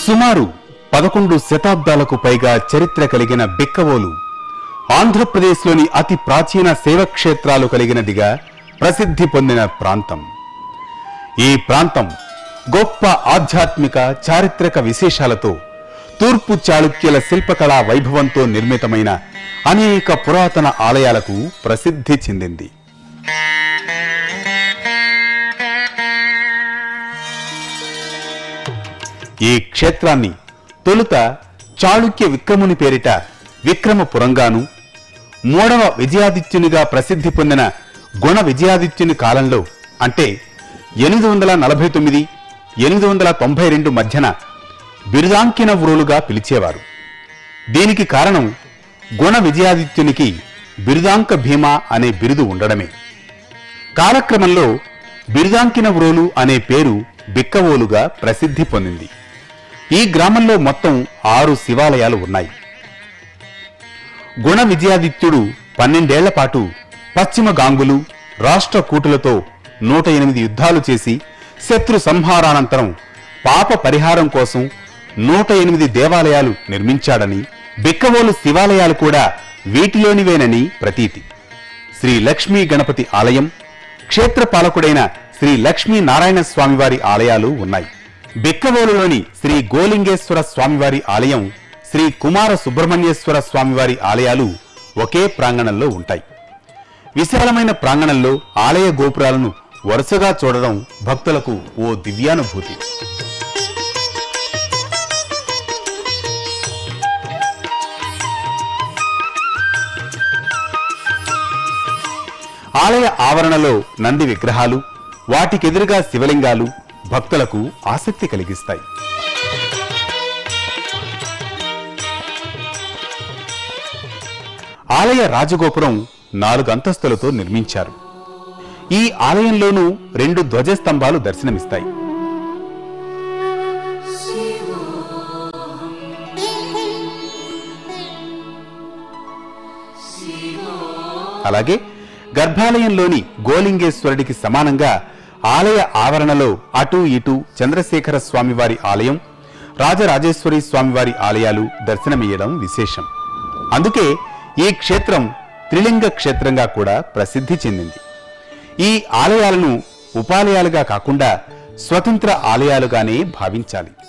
సుమారు పదకొండు శతాబ్దాలకు పైగా చరిత్ర కలిగిన బిక్కవోలు ఆంధ్రప్రదేశ్లోని అతి ప్రాచీన శైవక్షేత్రాలు కలిగినదిగా ప్రసిద్ధి పొందిన ప్రాంతం ఈ ప్రాంతం గొప్ప ఆధ్యాత్మిక చారిత్రక విశేషాలతో తూర్పు చాళుక్యుల శిల్పకళా వైభవంతో నిర్మితమైన అనేక పురాతన ఆలయాలకు ప్రసిద్ధి చెందింది ఈ క్షేత్రాన్ని తొలుత చాళుక్య విక్రముని పేరిట విక్రమపురంగాను మూడవ విజయాదిత్యునిగా ప్రసిద్ధి పొందిన గుణ విజయాదిత్యుని కాలంలో అంటే ఎనిమిది వందల నలభై తొమ్మిది ఎనిమిది వందల తొంభై రెండు మధ్యన బిరుదాంకిన వ్రోలుగా పిలిచేవారు దీనికి కారణం గుణ విజయాదిత్యునికి బిరుదాంక భీమ అనే బిరుదు ఉండడమే కాలక్రమంలో బిరుదాంకిన వ్రోలు అనే పేరు బిక్కవోలుగా ప్రసిద్ధి పొందింది ఈ గ్రామంలో మొత్తం ఆరు శివాలయాలు ఉన్నాయి గుణ విజయాదిత్యుడు పన్నెండేళ్ల పాటు పశ్చిమ గాంగులు రాష్ట్ర కూటులతో నూట ఎనిమిది యుద్ధాలు చేసి శత్రు సంహారానంతరం పాప పరిహారం కోసం నూట ఎనిమిది దేవాలయాలు నిర్మించాడని బిక్కవోలు శివాలయాలు కూడా వీటిలోనివేనని ప్రతీతి శ్రీ లక్ష్మీ గణపతి ఆలయం క్షేత్రపాలకుడైన శ్రీ లక్ష్మీ నారాయణ స్వామివారి ఆలయాలు ఉన్నాయి బిక్కవోలులోని శ్రీ గోలింగేశ్వర స్వామివారి ఆలయం శ్రీ కుమార సుబ్రహ్మణ్యేశ్వర స్వామివారి ఆలయాలు ఒకే ప్రాంగణంలో ఉంటాయి విశాలమైన ప్రాంగణంలో ఆలయ గోపురాలను వరుసగా చూడడం భక్తులకు ఓ దివ్యానుభూతి ఆలయ ఆవరణలో నంది విగ్రహాలు వాటికెదురుగా శివలింగాలు భక్తులకు ఆసక్తి కలిగిస్తాయి ఆలయ రాజగోపురం నాలుగు అంతస్తులతో నిర్మించారు ఈ ఆలయంలోనూ రెండు ధ్వజస్తంభాలు దర్శనమిస్తాయి అలాగే గర్భాలయంలోని గోలింగేశ్వరుడికి సమానంగా ఆలయ ఆవరణలో అటూ ఇటూ చంద్రశేఖర స్వామివారి ఆలయం రాజరాజేశ్వరి స్వామివారి ఆలయాలు దర్శనమియ్యడం విశేషం అందుకే ఈ క్షేత్రం త్రిలింగ క్షేత్రంగా కూడా ప్రసిద్ధి చెందింది ఈ ఆలయాలను ఉపాలయాలుగా కాకుండా స్వతంత్ర ఆలయాలుగానే భావించాలి